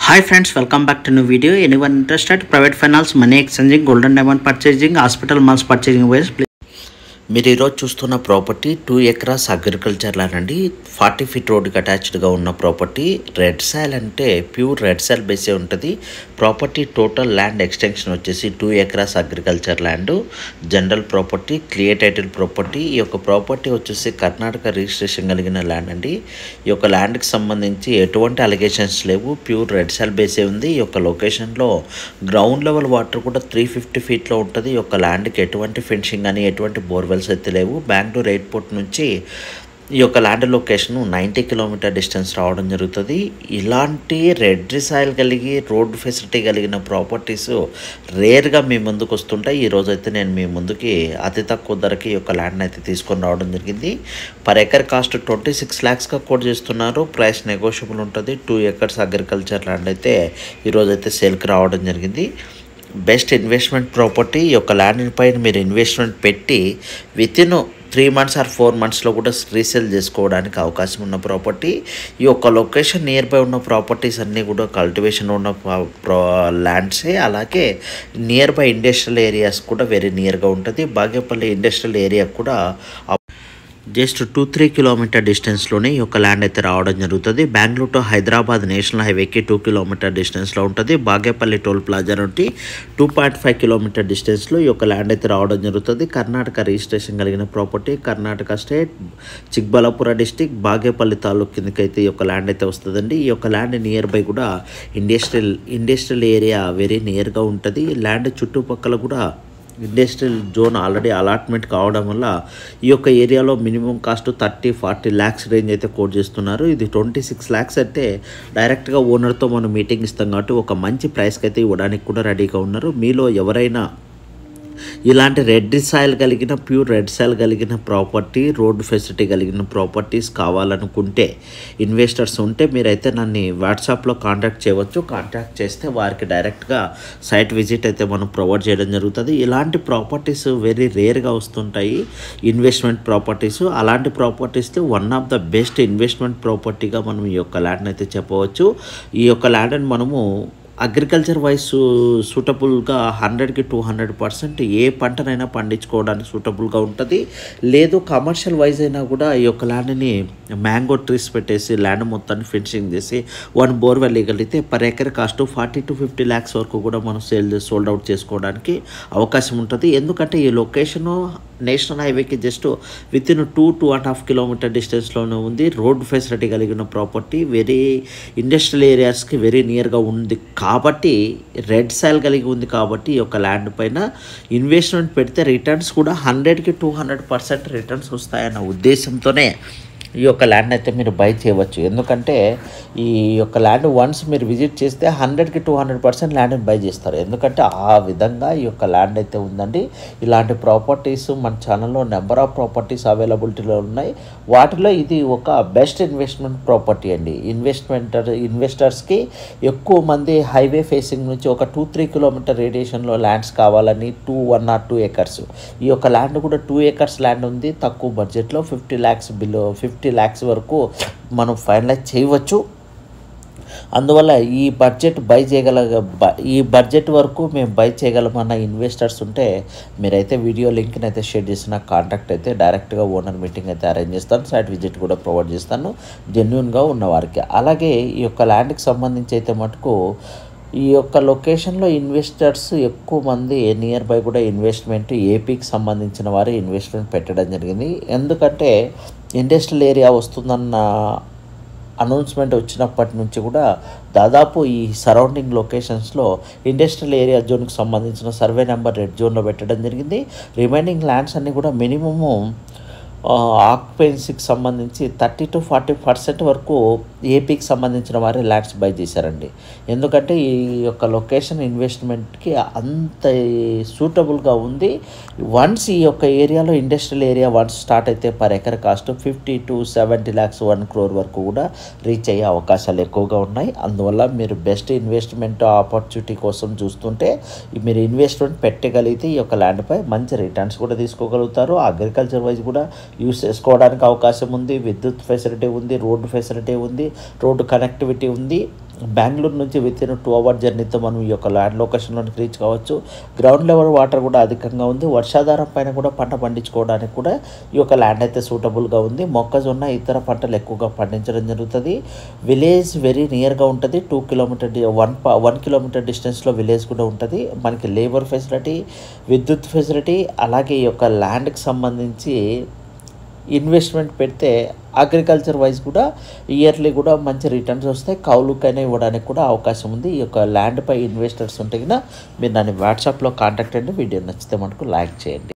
Hi friends, welcome back to new video. Anyone interested? Private finance, money exchanging, gold and diamond purchasing, hospital malls purchasing ways. Please. మీరు ఈరోజు చూస్తున్న property two acres agriculture land అండి forty feet రోడ్కి అటాచ్డ్గా ఉన్న property red soil అంటే pure red soil బేసే ఉంటుంది ప్రాపర్టీ టోటల్ ల్యాండ్ ఎక్స్టెన్షన్ వచ్చేసి two acres agriculture land general property clear title property ఈ యొక్క ప్రాపర్టీ వచ్చేసి కర్ణాటక రిజిస్ట్రేషన్ కలిగిన ల్యాండ్ అండి ఈ యొక్క ల్యాండ్కి సంబంధించి ఎటువంటి అలిగేషన్స్ లేవు ప్యూర్ రెడ్ సాయిల్ బేసే ఉంది ఈ యొక్క లొకేషన్లో గ్రౌండ్ లెవెల్ వాటర్ కూడా త్రీ ఫిఫ్టీ ఫీట్లో ఉంటుంది ఈ యొక్క ల్యాండ్కి ఎటువంటి ఫెన్సింగ్ కానీ ఎటువంటి బోర్వెల్స్ అయితే లేవు బెంగళూరు ఎయిర్పోర్ట్ నుంచి ఈ యొక్క land location ninety kilometer distance రావడం జరుగుతుంది ఇలాంటి రెడ్ సాయిల్ కలిగి రోడ్ ఫెసిలిటీ కలిగిన ప్రాపర్టీస్ రేర్గా మీ ముందుకు వస్తుంటాయి ఈ రోజు అయితే నేను మీ ముందుకి అతి తక్కువ ధరకి ఈ యొక్క ల్యాండ్ అయితే తీసుకొని రావడం జరిగింది per acre cost twenty six ల్యాక్స్గా కోట్ చేస్తున్నారు ప్రైస్ నెగోషియబుల్ ఉంటుంది టూ ఎకర్స్ అగ్రికల్చర్ ల్యాండ్ అయితే ఈరోజు అయితే సేల్కి రావడం జరిగింది బెస్ట్ ఇన్వెస్ట్మెంట్ ప్రాపర్టీ ఈ యొక్క ల్యాండ్ పైన మీరు ఇన్వెస్ట్మెంట్ పెట్టి within three months or four మంత్స్లో కూడా రీసేల్ చేసుకోవడానికి అవకాశం ఉన్న ప్రాపర్టీ ఈ యొక్క లొకేషన్ నియర్ బై ఉన్న ప్రాపర్టీస్ అన్నీ కూడా కల్టివేషన్ ఉన్న ల్యాండ్సే అలాగే నియర్ బై ఇండస్ట్రియల్ ఏరియాస్ కూడా వెరీ నియర్గా ఉంటుంది బాగేపల్లి ఇండస్ట్రియల్ ఏరియా కూడా జస్ట్ టూ త్రీ కిలోమీటర్ డిస్టెన్స్లోనే ఈ యొక్క ల్యాండ్ అయితే రావడం జరుగుతుంది బెంగళూరు టు హైదరాబాద్ నేషనల్ హైవేకి టూ కిలోమీటర్ డిస్టెన్స్లో ఉంటుంది బాగేపల్లి టోల్ ప్లాజా నుండి టూ పాయింట్ ఫైవ్ కిలోమీటర్ డిస్టెన్స్లో ఈ యొక్క ల్యాండ్ అయితే రావడం జరుగుతుంది కర్ణాటక రిజిస్ట్రేషన్ కలిగిన property Karnataka state Chikballapur district Bagepalli taluk కిందకి అయితే ఈ యొక్క ల్యాండ్ అయితే వస్తుందండి ఈ యొక్క ల్యాండ్ నియర్ బై కూడా ఇండస్ట్రియల్ ఇండస్ట్రియల్ ఏరియా వెరీ నియర్గా ఉంటుంది ల్యాండ్ చుట్టుపక్కల కూడా ఇండస్ట్రియల్ జోన్ ఆల్రెడీ అలాట్మెంట్ కావడం వల్ల ఈ యొక్క ఏరియాలో minimum cost thirty forty lakhs range అయితే కోట్ చేస్తున్నారు ఇది ట్వంటీ సిక్స్ ల్యాక్స్ అయితే డైరెక్ట్గా ఓనర్తో మనం మీటింగ్ ఇస్తాం కాబట్టి ఒక మంచి ప్రైస్కి అయితే ఇవ్వడానికి కూడా రెడీగా ఉన్నారు మీలో ఎవరైనా ఇలాంటి రెడ్ సాయిల్ కలిగిన ప్యూర్ రెడ్ సాయిల్ కలిగిన ప్రాపర్టీ రోడ్ ఫెసిలిటీ కలిగిన ప్రాపర్టీస్ కావాలనుకుంటే ఇన్వెస్టర్స్ ఉంటే మీరైతే నన్ను వాట్సాప్లో కాంటాక్ట్ చేయవచ్చు కాంటాక్ట్ చేస్తే వారికి డైరెక్ట్గా సైట్ విజిట్ అయితే మనం ప్రొవైడ్ చేయడం జరుగుతుంది ఇలాంటి ప్రాపర్టీస్ వెరీ రేర్గా వస్తుంటాయి ఇన్వెస్ట్మెంట్ ప్రాపర్టీస్ అలాంటి properties one of the best investment ప్రాపర్టీగా మనం ఈ యొక్క ల్యాండ్ అయితే చెప్పవచ్చు ఈ యొక్క ల్యాండ్ని మనము అగ్రికల్చర్ వైజ్ సూటబుల్గా హండ్రెడ్కి టూ హండ్రెడ్ పర్సెంట్ ఏ పంటనైనా పండించుకోవడానికి సూటబుల్గా ఉంటుంది లేదు కమర్షియల్ వైజ్ అయినా కూడా ఈ యొక్క ల్యాండ్ని మ్యాంగో ట్రీస్ పెట్టేసి ల్యాండ్ మొత్తాన్ని ఫెన్సింగ్ చేసి వన్ బోర్వెల్ ఇవ్వగలిగితే per acre cost forty to fifty lakhs వరకు కూడా మనం సేల్ సోల్డ్ అవుట్ చేసుకోవడానికి అవకాశం ఉంటుంది ఎందుకంటే ఈ లొకేషను నేషనల్ హైవేకి just within two two and half kilometre డిస్టెన్స్లోనే ఉంది రోడ్ ఫెసిలిటీ కలిగిన ప్రాపర్టీ వెరీ ఇండస్ట్రియల్ ఏరియాస్కి వెరీ నియర్గా ఉంది కాబట్టి రెడ్ సాయిల్ కలిగి ఉంది కాబట్టి ఈ యొక్క ల్యాండ్ పైన ఇన్వెస్ట్మెంట్ పెడితే రిటర్న్స్ కూడా హండ్రెడ్కి టూ హండ్రెడ్ పర్సెంట్ రిటర్న్స్ వస్తాయన్న ఉద్దేశంతోనే ఈ యొక్క ల్యాండ్ అయితే మీరు బై చేయవచ్చు ఎందుకంటే ఈ యొక్క ల్యాండ్ వన్స్ మీరు విజిట్ చేస్తే హండ్రెడ్కి టూ హండ్రెడ్ పర్సెంట్ ల్యాండ్ని బై చేస్తారు ఎందుకంటే ఆ విధంగా ఈ యొక్క ల్యాండ్ అయితే ఉందండి ఇలాంటి ప్రాపర్టీస్ మన ఛానల్లో నెంబర్ ఆఫ్ ప్రాపర్టీస్ అవైలబిలిటీలో ఉన్నాయి వాటిలో ఇది ఒక బెస్ట్ ఇన్వెస్ట్మెంట్ ప్రాపర్టీ అండి ఇన్వెస్ట్మెంట్ ఇన్వెస్టర్స్కి ఎక్కువ మంది హైవే ఫేసింగ్ నుంచి ఒక two three kilometer radiation lands కావాలని two one or two acres ఈ యొక్క ల్యాండ్ కూడా టూ ఎకర్స్ ల్యాండ్ ఉంది తక్కువ బడ్జెట్లో fifty lakhs below fifty lakhs వరకు మనం ఫైనలైజ్ చేయవచ్చు అందువల్ల ఈ బడ్జెట్ బై చేయగల బ- ఈ బడ్జెట్ వరకు మేము బై చేయగలమన్న ఇన్వెస్టర్స్ ఉంటే మీరైతే వీడియో లింక్ని అయితే షేర్ చేసిన కాంటాక్ట్ అయితే డైరెక్ట్గా ఓనర్ మీటింగ్ అయితే అరేంజ్ చేస్తాను సైట్ విజిట్ కూడా ప్రొవైడ్ చేస్తాను జెన్యున్గా ఉన్నవారికి అలాగే ఈ యొక్క ల్యాండ్కి సంబంధించి అయితే మటుకు ఈ యొక్క లొకేషన్లో ఇన్వెస్టర్స్ ఎక్కువ మంది నియర్ బై కూడా ఇన్వెస్ట్మెంట్ ఏపీకి సంబంధించిన వారు ఇన్వెస్ట్మెంట్ పెట్టడం జరిగింది ఎందుకంటే ఇండస్ట్రియల్ ఏరియా వస్తుందన్న అనౌన్స్మెంట్ వచ్చినప్పటి నుంచి కూడా దాదాపు ఈ సరౌండింగ్ లొకేషన్స్లో ఇండస్ట్రియల్ ఏరియా జోన్కి సంబంధించిన సర్వే నెంబర్ రెడ్ జోన్లో పెట్టడం జరిగింది రిమైనింగ్ ల్యాండ్స్ అన్నీ కూడా మినిమము ఆక్యుపెన్సీకి సంబంధించి థర్టీ టు ఫార్టీ పర్సెంట్ వరకు ఏపీకి సంబంధించిన వారే ల్యాండ్స్ బై చేశారండి ఎందుకంటే ఈ యొక్క లొకేషన్ ఇన్వెస్ట్మెంట్కి అంత సూటబుల్గా ఉంది వన్స్ ఈ యొక్క ఏరియాలో ఇండస్ట్రియల్ ఏరియా వన్స్ స్టార్ట్ అయితే per acre cost fifty to seventy lakhs one crore వరకు కూడా రీచ్ అయ్యే అవకాశాలు ఎక్కువగా ఉన్నాయి అందువల్ల మీరు బెస్ట్ ఇన్వెస్ట్మెంట్ ఆపర్చునిటీ కోసం చూస్తుంటే మీరు ఇన్వెస్ట్మెంట్ పెట్టగలిగితే ఈ యొక్క ల్యాండ్పై మంచి రిటర్న్స్ కూడా తీసుకోగలుగుతారు అగ్రికల్చర్ వైజ్ కూడా యూస్ చేసుకోవడానికి అవకాశం ఉంది విద్యుత్ ఫెసిలిటీ ఉంది రోడ్డు ఫెసిలిటీ ఉంది రోడ్డు కనెక్టివిటీ ఉంది బెంగళూరు నుంచి విత్ ఇన్ టూ అవర్ జర్నీతో మనం ఈ యొక్క ల్యాండ్ లొకేషన్లోకి రీచ్ కావచ్చు గ్రౌండ్ లెవెల్ వాటర్ కూడా అధికంగా ఉంది వర్షాధారం పైన కూడా పంట పండించుకోవడానికి కూడా ఈ యొక్క ల్యాండ్ అయితే సూటబుల్గా ఉంది మొక్కజొన్న ఇతర పంటలు ఎక్కువగా పండించడం జరుగుతుంది విలేజ్ వెరీ నియర్గా ఉంటుంది two kilometer one one kilometer డిస్టెన్స్లో విలేజ్ కూడా ఉంటుంది మనకి లేబర్ ఫెసిలిటీ విద్యుత్ ఫెసిలిటీ అలాగే ఈ యొక్క ల్యాండ్కి సంబంధించి ఇన్వెస్ట్మెంట్ పెడితే అగ్రికల్చర్ వైజ్ కూడా ఇయర్లీ కూడా మంచి రిటర్న్స్ వస్తాయి కౌలుకైనా ఇవ్వడానికి కూడా అవకాశం ఉంది ఈ యొక్క ల్యాండ్పై ఇన్వెస్టర్స్ ఉంటే కన్నా మీరు నన్ను వాట్సాప్లో కాంటాక్ట్ అండి వీడియో నచ్చితే మనకు లైక్ చేయండి